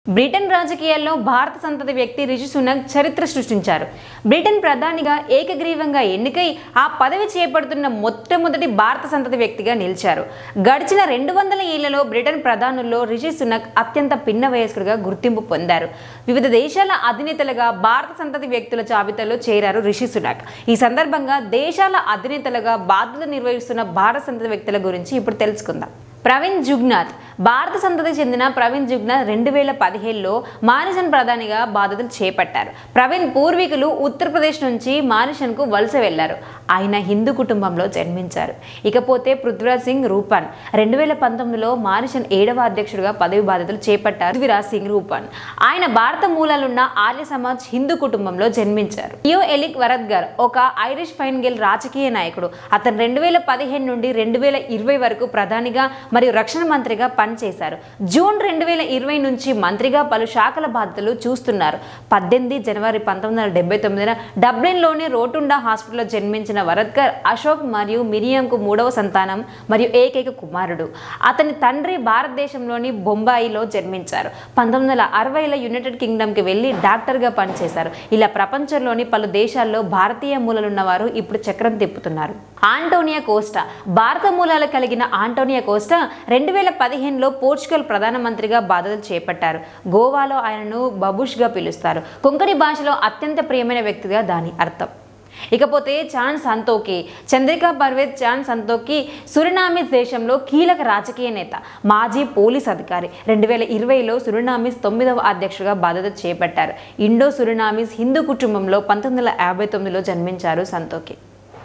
Britain రాజకీయాల్లో భారత సంతతి వ్యక్తి రిషి సునక్ చరిత్ర సృష్టించారు బ్రిటన్ ప్రధానిగా ఏకగ్రీవంగా ఎన్నికై ఆ పదవి చేపడుతున్న మొట్టమొదటి భారత సంతతి వ్యక్తిగా నిలిచారు గడిచిన రెండు వందల ఏళ్లలో బ్రిటన్ ప్రధానుల్లో రిషి సునక్ అత్యంత పిన్న వయస్కుడిగా గుర్తింపు పొందారు వివిధ దేశాల అధినేతలుగా భారత సంతతి వ్యక్తుల జాబితాలో చేరారు రిషి సునక్ ఈ సందర్భంగా దేశాల అధినేతలుగా బాధ్యత నిర్వహిస్తున్న భారత సంతతి వ్యక్తుల గురించి ఇప్పుడు తెలుసుకుందాం ప్రవీణ్ జుగ్నాథ్ భారత సంతతికి చెందిన ప్రవీణ్ జుగ్నాథ్ రెండు వేల పదిహేడులో మారిషన్ ప్రధానిగా బాధ్యతలు చేపట్టారు ప్రవీణ్ పూర్వీకులు ఉత్తరప్రదేశ్ నుంచి మారిషన్కు వలస వెళ్లారు ఆయన హిందూ కుటుంబంలో జన్మించారు ఇకపోతే పృథ్వీరాజ్ సింగ్ రూపాన్ రెండు వేల పంతొమ్మిదిలో మారిషన్ ఏడవ అధ్యక్షుడిగా పదవి బాధ్యతలు చేపట్టారు పృథ్వీరాజ్ సింగ్ రూపాన్ ఆయన భారత మూలాలున్న ఆర్య సమాజ్ హిందూ కుటుంబంలో జన్మించారు లియో ఎలిక్ వరద్గర్ ఒక ఐరిష్ ఫైన్ గెల్ రాజకీయ నాయకుడు అతను రెండు వేల పదిహేను నుండి రెండు వేల ఇరవై వరకు ప్రధానిగా మరియు రక్షణ మంత్రిగా పనిచేశారు జూన్ రెండు వేల ఇరవై నుంచి మంత్రిగా పలు శాఖల బాధ్యతలు చూస్తున్నారు పద్దెనిమిది జనవరి పంతొమ్మిది వందల డెబ్బై తొమ్మిదిన డబ్లిన్లోని రోటుండా హాస్పిటల్లో జన్మించిన వరద్కర్ అశోక్ మరియు మిరియంకు మూడవ సంతానం మరియు ఏకైక కుమారుడు అతని తండ్రి భారతదేశంలోని బొంబాయిలో జన్మించారు పంతొమ్మిది వందల అరవైలో యునైటెడ్ కింగ్డమ్కి వెళ్ళి డాక్టర్గా పనిచేశారు ఇలా ప్రపంచంలోని పలు దేశాల్లో భారతీయ మూలలున్న వారు ఇప్పుడు చక్రం తిప్పుతున్నారు ఆంటోనియా కోస్టా భారత మూలాలు కలిగిన ఆంటోనియా కోస్టా రెండు వేల పదిహేనులో పోర్చుగల్ ప్రధానమంత్రిగా బాధ్యతలు చేపట్టారు గోవాలో ఆయనను బబుష్గా పిలుస్తారు కొంకణి భాషలో అత్యంత ప్రియమైన వ్యక్తిగా దాని అర్థం ఇకపోతే చాన్ సంతోకి చంద్రికా పర్వేత్ చాన్ సంతోకి సురినామిస్ దేశంలో కీలక రాజకీయ నేత మాజీ పోలీస్ అధికారి రెండు వేల ఇరవైలో సురినామిస్ తొమ్మిదవ అధ్యక్షుడిగా బాధ్యత చేపట్టారు ఇండో సురినామిస్ హిందూ కుటుంబంలో పంతొమ్మిది వందల యాభై తొమ్మిదిలో జన్మించారు సంతోకి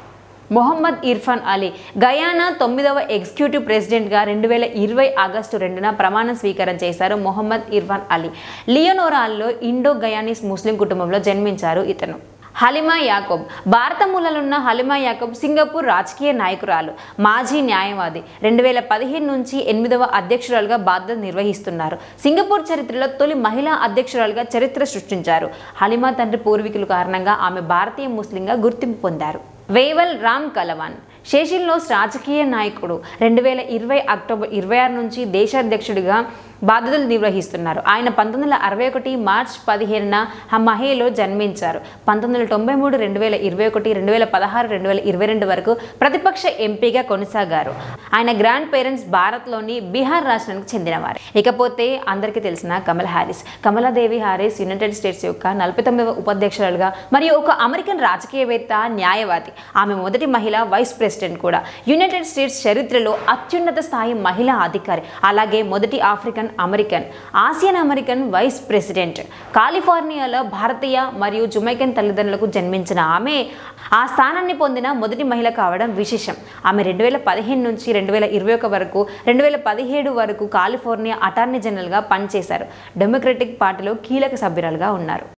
మొహమ్మద్ ఇర్ఫాన్ అలీ గయానా తొమ్మిదవ ఎగ్జిక్యూటివ్ ప్రెసిడెంట్గా రెండు వేల ఇరవై ఆగస్టు రెండున ప్రమాణ స్వీకారం చేశారు మొహమ్మద్ ఇర్ఫాన్ అలీ లియోనోరాల్లో ఇండో గయానీస్ ముస్లిం కుటుంబంలో జన్మించారు ఇతను హలిమా యాకోబ్ భారత మూలలున్న హలిమా యాకోబ్ సింగపూర్ రాజకీయ నాయకురాలు మాజీ న్యాయవాది రెండు వేల పదిహేను నుంచి ఎనిమిదవ అధ్యక్షురాలుగా బాధ్యత నిర్వహిస్తున్నారు సింగపూర్ చరిత్రలో తొలి మహిళా అధ్యక్షురాలుగా చరిత్ర సృష్టించారు హలిమా తండ్రి పూర్వీకుల కారణంగా ఆమె భారతీయ ముస్లింగా గుర్తింపు పొందారు వేవల్ రామ్ కలవాన్ షేషిల్లోస్ రాజకీయ నాయకుడు రెండు వేల ఇరవై అక్టోబర్ ఇరవై ఆరు నుంచి దేశాధ్యక్షుడిగా బాధ్యతలు నిర్వహిస్తున్నారు ఆయన పంతొమ్మిది వందల అరవై ఒకటి మార్చ్ పదిహేనున మహేలో జన్మించారు పంతొమ్మిది వందల తొంభై మూడు రెండు వేల ఇరవై ఒకటి రెండు వేల పదహారు రెండు వేల ఇరవై రెండు వరకు ప్రతిపక్ష ఎంపీగా కొనసాగారు ఆయన గ్రాండ్ పేరెంట్స్ భారత్లోని బీహార్ రాష్ట్రానికి చెందినవారు ఇకపోతే అందరికీ తెలిసిన Kamal Harris Kamaladevi Harris United States యొక్క నలభై తొమ్మిదవ ఉపాధ్యక్షురాలుగా మరియు ఒక అమెరికన్ రాజకీయవేత్త న్యాయవాది ఆమె మొదటి మహిళ వైస్ ప్రెసిడెంట్ కూడా యునైటెడ్ స్టేట్స్ చరిత్రలో అత్యున్నత స్థాయి మహిళా అధికారి అలాగే మొదటి African American Asian American vice president కాలిఫోర్నియాలో భారతీయ మరియు జుమైకన్ తల్లిదండ్రులకు జన్మించిన ఆమె ఆ స్థానాన్ని పొందిన మొదటి మహిళ కావడం విశేషం ఆమె రెండు వేల పదిహేను నుంచి రెండు వేల ఇరవై ఒక వరకు రెండు వేల పదిహేడు వరకు కాలిఫోర్నియా అటార్నీ జనరల్గా పనిచేశారు డెమోక్రటిక్ పార్టీలో కీలక సభ్యురాలుగా ఉన్నారు